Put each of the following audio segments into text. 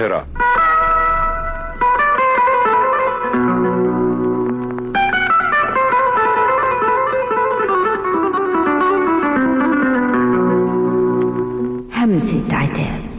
القاهرة همسة عتاب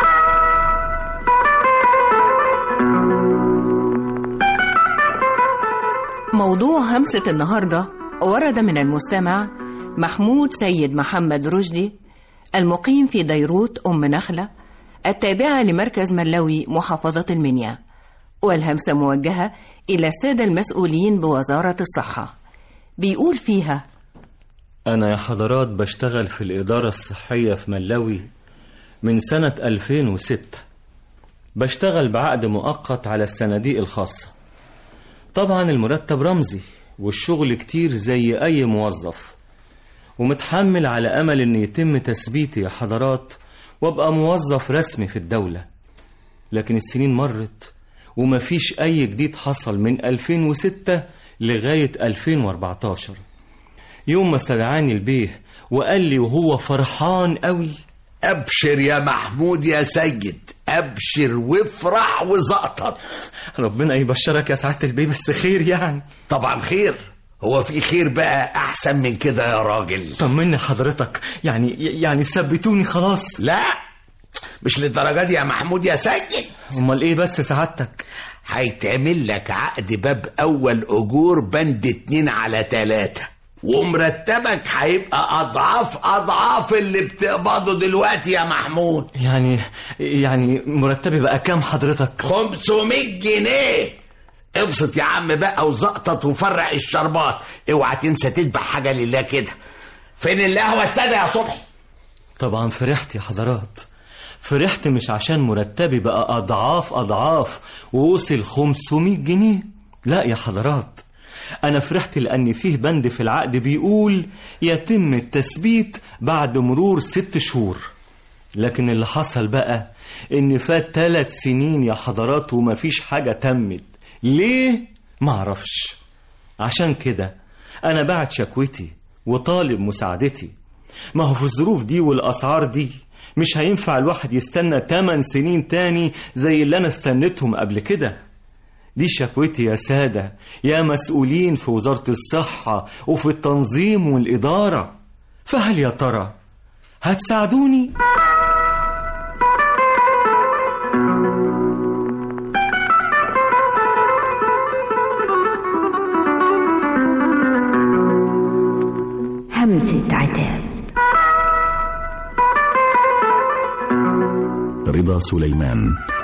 موضوع همسة النهاردة ورد من المستمع محمود سيد محمد رشدي المقيم في ديروت أم نخلة التابعة لمركز ملوي محافظة المنيا والهمسة موجهة إلى السادة المسؤولين بوزارة الصحة بيقول فيها أنا يا حضرات بشتغل في الإدارة الصحية في ملاوي من سنة 2006 بشتغل بعقد مؤقت على الصناديق الخاصة طبعا المرتب رمزي والشغل كتير زي أي موظف ومتحمل على أمل إن يتم تثبيتي يا حضرات وأبقى موظف رسمي في الدولة لكن السنين مرت ومفيش أي جديد حصل من 2006 لغاية 2014 يوم ما استدعاني البيه وقال لي وهو فرحان قوي ابشر يا محمود يا سيد ابشر وافرح وزقطط ربنا يبشرك يا سعادة البيه بس خير يعني طبعا خير هو في خير بقى احسن من كده يا راجل طمني حضرتك يعني يعني ثبتوني خلاص لا مش للدرجه دي يا محمود يا سيد امال ايه بس سعادتك هيتعمل لك عقد باب اول اجور بند اتنين على تلاتة ومرتبك هيبقى اضعاف اضعاف اللي بتقبضه دلوقتي يا محمود يعني يعني مرتبي بقى كام حضرتك 500 جنيه ابسط يا عم بقى وزقطط وفرق الشربات اوعى تنسى تذبح حاجه لله كده فين القهوه الساده يا صبحي طبعا فرحت يا حضرات فرحت مش عشان مرتبي بقى أضعاف أضعاف ووصل 500 جنيه لا يا حضرات أنا فرحت لأن فيه بند في العقد بيقول يتم التثبيت بعد مرور ست شهور لكن اللي حصل بقى إن فات ثلاث سنين يا حضرات ومفيش حاجة تمت ليه؟ معرفش عشان كده أنا بعت شكوتي وطالب مساعدتي ما هو في الظروف دي والأسعار دي مش هينفع الواحد يستنى 8 سنين تاني زي اللي أنا استنيتهم قبل كده دي شكوتي يا سادة يا مسؤولين في وزارة الصحة وفي التنظيم والإدارة فهل يا ترى هتساعدوني؟ همسة عتاب رضا سليمان